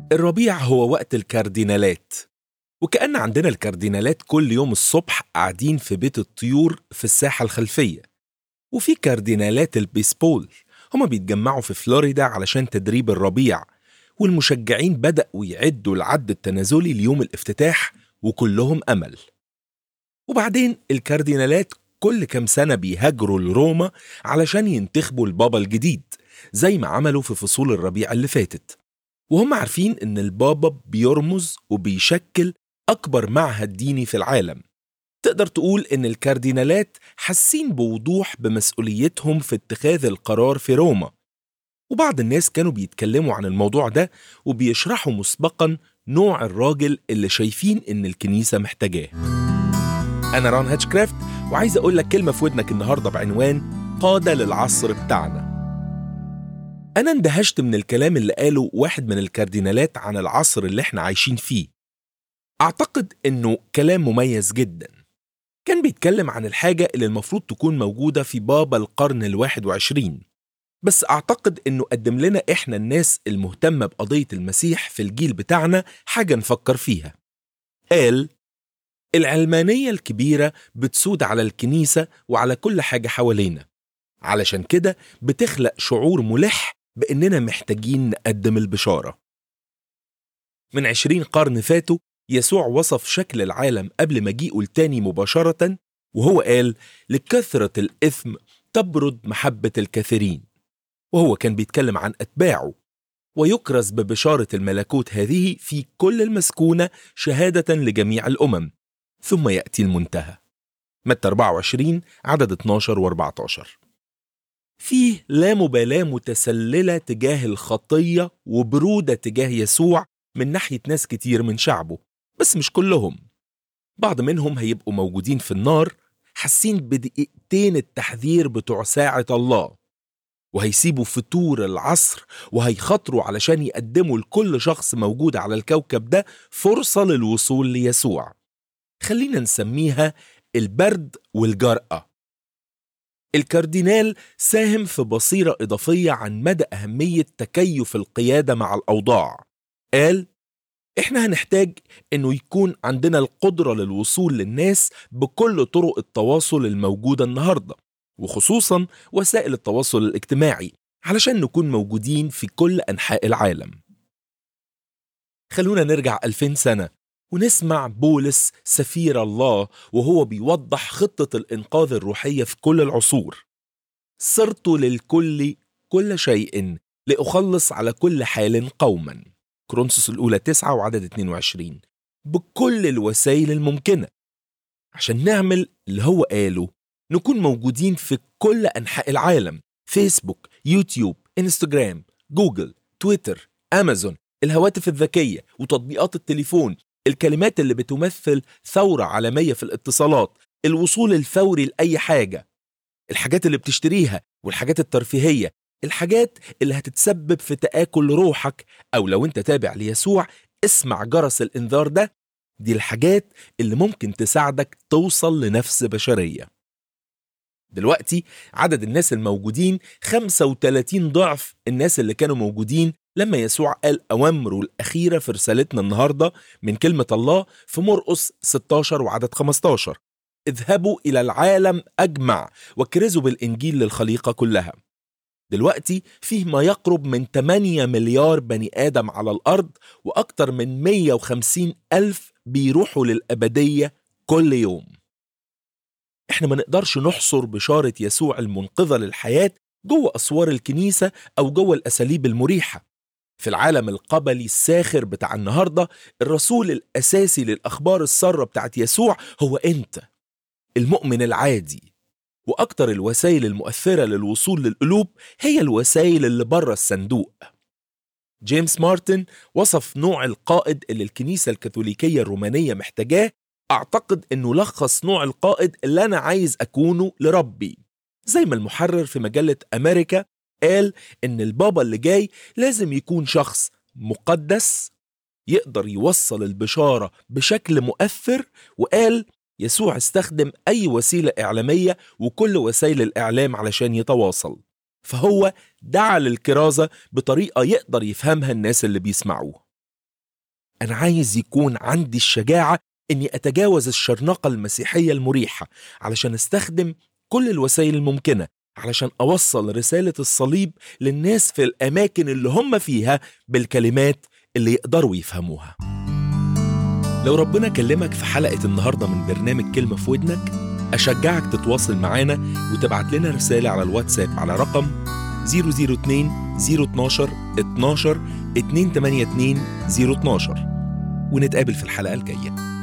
الربيع هو وقت الكاردينالات وكأن عندنا الكاردينالات كل يوم الصبح قاعدين في بيت الطيور في الساحة الخلفية وفي كاردينالات البيسبول هما بيتجمعوا في فلوريدا علشان تدريب الربيع والمشجعين بدأوا يعدوا العد التنازلي ليوم الافتتاح وكلهم أمل وبعدين الكاردينالات كل كام سنة بيهاجروا لروما علشان ينتخبوا البابا الجديد زي ما عملوا في فصول الربيع اللي فاتت وهم عارفين إن البابا بيرمز وبيشكل أكبر معهد ديني في العالم تقدر تقول إن الكاردينالات حاسين بوضوح بمسؤوليتهم في اتخاذ القرار في روما وبعض الناس كانوا بيتكلموا عن الموضوع ده وبيشرحوا مسبقا نوع الراجل اللي شايفين إن الكنيسة محتاجاه أنا ران هاتشكرافت وعايز أقول لك كلمة في ودنك النهاردة بعنوان قادة للعصر بتاعنا أنا اندهشت من الكلام اللي قاله واحد من الكاردينالات عن العصر اللي احنا عايشين فيه أعتقد إنه كلام مميز جدا كان بيتكلم عن الحاجة اللي المفروض تكون موجودة في بابا القرن الواحد وعشرين بس أعتقد إنه قدم لنا إحنا الناس المهتمة بقضية المسيح في الجيل بتاعنا حاجة نفكر فيها قال العلمانية الكبيرة بتسود على الكنيسة وعلى كل حاجة حوالينا علشان كده بتخلق شعور ملح بإننا محتاجين نقدم البشارة من عشرين قرن فاتوا يسوع وصف شكل العالم قبل مجيئه التاني مباشرة وهو قال لكثرة الإثم تبرد محبة الكثيرين وهو كان بيتكلم عن أتباعه ويكرز ببشارة الملكوت هذه في كل المسكونة شهادة لجميع الأمم ثم يأتي المنتهى متى 24 عدد 12 و 14 فيه لا مبالاة متسللة تجاه الخطية وبرودة تجاه يسوع من ناحية ناس كتير من شعبه بس مش كلهم بعض منهم هيبقوا موجودين في النار حاسين بدقيقتين التحذير بتوع ساعة الله وهيسيبوا فتور العصر وهيخاطروا علشان يقدموا لكل شخص موجود على الكوكب ده فرصة للوصول ليسوع خلينا نسميها البرد والجرأة الكاردينال ساهم في بصيرة إضافية عن مدى أهمية تكيف القيادة مع الأوضاع قال إحنا هنحتاج إنه يكون عندنا القدرة للوصول للناس بكل طرق التواصل الموجودة النهاردة وخصوصا وسائل التواصل الاجتماعي علشان نكون موجودين في كل أنحاء العالم خلونا نرجع 2000 سنة ونسمع بولس سفير الله وهو بيوضح خطة الإنقاذ الروحية في كل العصور صرت للكل كل شيء لأخلص على كل حال قوما كرونسوس الأولى 9 وعدد 22 بكل الوسائل الممكنة عشان نعمل اللي هو قاله نكون موجودين في كل أنحاء العالم فيسبوك يوتيوب انستجرام جوجل تويتر أمازون الهواتف الذكية وتطبيقات التليفون الكلمات اللي بتمثل ثورة عالمية في الاتصالات الوصول الفوري لأي حاجة الحاجات اللي بتشتريها والحاجات الترفيهية الحاجات اللي هتتسبب في تآكل روحك أو لو أنت تابع ليسوع اسمع جرس الإنذار ده دي الحاجات اللي ممكن تساعدك توصل لنفس بشرية دلوقتي عدد الناس الموجودين 35 ضعف الناس اللي كانوا موجودين لما يسوع قال أوامره الأخيرة في رسالتنا النهاردة من كلمة الله في مرقس 16 وعدد 15 اذهبوا إلى العالم أجمع واكرزوا بالإنجيل للخليقة كلها دلوقتي فيه ما يقرب من 8 مليار بني آدم على الأرض وأكتر من 150 ألف بيروحوا للأبدية كل يوم احنا ما نقدرش نحصر بشارة يسوع المنقذة للحياة جوه أسوار الكنيسة أو جوه الأساليب المريحة في العالم القبلي الساخر بتاع النهاردة الرسول الأساسي للأخبار السارة بتاعت يسوع هو أنت المؤمن العادي وأكتر الوسائل المؤثرة للوصول للقلوب هي الوسائل اللي بره الصندوق جيمس مارتن وصف نوع القائد اللي الكنيسة الكاثوليكية الرومانية محتاجاه أعتقد أنه لخص نوع القائد اللي أنا عايز أكونه لربي زي ما المحرر في مجلة أمريكا قال إن البابا اللي جاي لازم يكون شخص مقدس يقدر يوصل البشارة بشكل مؤثر وقال يسوع استخدم أي وسيلة إعلامية وكل وسائل الإعلام علشان يتواصل فهو دعا للكرازة بطريقة يقدر يفهمها الناس اللي بيسمعوه أنا عايز يكون عندي الشجاعة إني أتجاوز الشرنقة المسيحية المريحة علشان أستخدم كل الوسائل الممكنة علشان أوصل رسالة الصليب للناس في الأماكن اللي هم فيها بالكلمات اللي يقدروا يفهموها لو ربنا كلمك في حلقة النهاردة من برنامج كلمة في ودنك أشجعك تتواصل معانا وتبعت لنا رسالة على الواتساب على رقم 002 012 12 282 012 ونتقابل في الحلقة الجاية